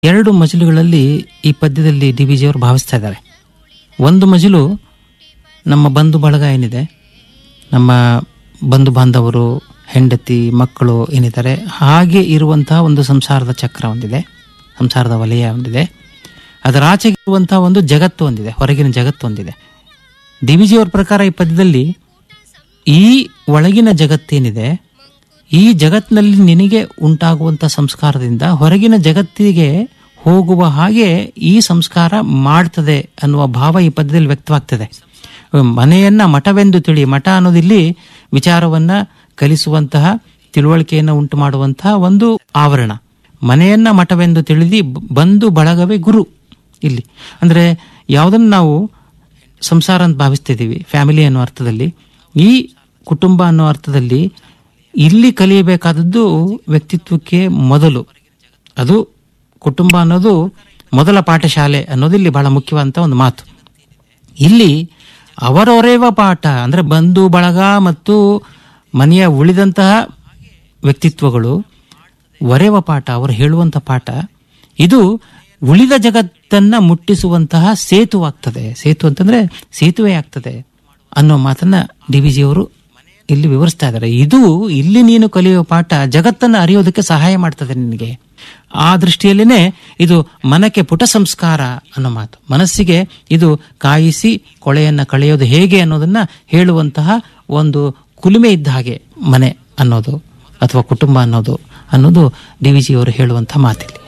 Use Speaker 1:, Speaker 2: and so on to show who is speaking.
Speaker 1: ಎರಡು ಮಜಲುಗಳಲ್ಲಿ ಈ ಪದ್ಯದಲ್ಲಿ ಡಿ ವಿ ಜಿಯವರು ಭಾವಿಸ್ತಾ ಇದ್ದಾರೆ ಒಂದು ಮಜಲು ನಮ್ಮ ಬಂಧು ಬಳಗ ಏನಿದೆ ನಮ್ಮ ಬಂಧು ಬಾಂಧವರು ಹೆಂಡತಿ ಮಕ್ಕಳು ಏನಿದ್ದಾರೆ ಹಾಗೆ ಇರುವಂತಹ ಒಂದು ಸಂಸಾರದ ಚಕ್ರ ಒಂದಿದೆ ಸಂಸಾರದ ವಲಯ ಒಂದಿದೆ ಅದರ ಆಚೆಗೆ ಇರುವಂತಹ ಒಂದು ಜಗತ್ತು ಒಂದಿದೆ ಹೊರಗಿನ ಜಗತ್ತು ಒಂದಿದೆ ಡಿ ವಿ ಜಿಯವರ ಪ್ರಕಾರ ಈ ಪದ್ಯದಲ್ಲಿ ಈ ಒಳಗಿನ ಜಗತ್ತೇನಿದೆ ಈ ಜಗತ್ತಿನಲ್ಲಿ ನಿನಗೆ ಉಂಟಾಗುವಂಥ ಸಂಸ್ಕಾರದಿಂದ ಹೊರಗಿನ ಜಗತ್ತಿಗೆ ಹೋಗುವ ಹಾಗೆ ಈ ಸಂಸ್ಕಾರ ಮಾಡ್ತದೆ ಅನ್ನುವ ಭಾವ ಈ ಪದ್ಯದಲ್ಲಿ ವ್ಯಕ್ತವಾಗ್ತದೆ ಮನೆಯನ್ನ ಮಠವೆಂದು ತಿಳಿ ಮಠ ಅನ್ನೋದಿಲ್ಲಿ ವಿಚಾರವನ್ನ ಕಲಿಸುವಂತಹ ತಿಳುವಳಿಕೆಯನ್ನು ಉಂಟು ಮಾಡುವಂತಹ ಒಂದು ಆವರಣ ಮನೆಯನ್ನ ಮಠವೆಂದು ತಿಳಿದಿ ಬ- ಬಂಧು ಬಳಗವೇ ಗುರು ಇಲ್ಲಿ ಅಂದ್ರೆ ಯಾವುದನ್ನು ನಾವು ಸಂಸಾರ ಅಂತ ಭಾವಿಸ್ತಿದ್ದೀವಿ ಫ್ಯಾಮಿಲಿ ಅನ್ನೋ ಅರ್ಥದಲ್ಲಿ ಈ ಕುಟುಂಬ ಅನ್ನೋ ಅರ್ಥದಲ್ಲಿ ಇಲ್ಲಿ ಕಲಿಯಬೇಕಾದದ್ದು ವ್ಯಕ್ತಿತ್ವಕ್ಕೆ ಮೊದಲು ಅದು ಕುಟುಂಬ ಅನ್ನೋದು ಮೊದಲ ಪಾಠಶಾಲೆ ಅನ್ನೋದು ಇಲ್ಲಿ ಬಹಳ ಮುಖ್ಯವಾದಂಥ ಒಂದು ಮಾತು ಇಲ್ಲಿ ಅವರವರೇವ ಪಾಠ ಅಂದ್ರೆ ಬಂಧು ಬಳಗ ಮತ್ತು ಮನೆಯ ಉಳಿದಂತಹ ವ್ಯಕ್ತಿತ್ವಗಳು ಒರೆವ ಪಾಠ ಅವರು ಹೇಳುವಂಥ ಪಾಠ ಇದು ಉಳಿದ ಜಗತ್ತನ್ನ ಮುಟ್ಟಿಸುವಂತಹ ಸೇತುವಾಗ್ತದೆ ಸೇತು ಅಂತಂದ್ರೆ ಸೇತುವೆ ಆಗ್ತದೆ ಅನ್ನೋ ಮಾತನ್ನ ಡಿ ವಿ ಜಿಯವರು ಇಲ್ಲಿ ವಿವರಿಸ್ತಾ ಇದ್ದಾರೆ ಇದು ಇಲ್ಲಿ ನೀನು ಕಲಿಯುವ ಪಾಠ ಜಗತ್ತನ್ನು ಅರಿಯೋದಕ್ಕೆ ಸಹಾಯ ಮಾಡ್ತದೆ ನಿನಗೆ ಆ ದೃಷ್ಟಿಯಲ್ಲಿನೇ ಇದು ಮನಕ್ಕೆ ಪುಟ ಸಂಸ್ಕಾರ ಅನ್ನೋ ಮಾತು ಮನಸ್ಸಿಗೆ ಇದು ಕಾಯಿಸಿ ಕೊಳೆಯನ್ನ ಕಳೆಯೋದು ಹೇಗೆ ಅನ್ನೋದನ್ನ ಹೇಳುವಂತಹ ಒಂದು ಕುಲುಮೆ ಇದ್ದ ಹಾಗೆ ಮನೆ ಅನ್ನೋದು ಅಥವಾ ಕುಟುಂಬ ಅನ್ನೋದು ಅನ್ನೋದು ಡಿ ವಿ ಜಿಯವರು ಹೇಳುವಂಥ ಮಾತಿಲ್ಲಿ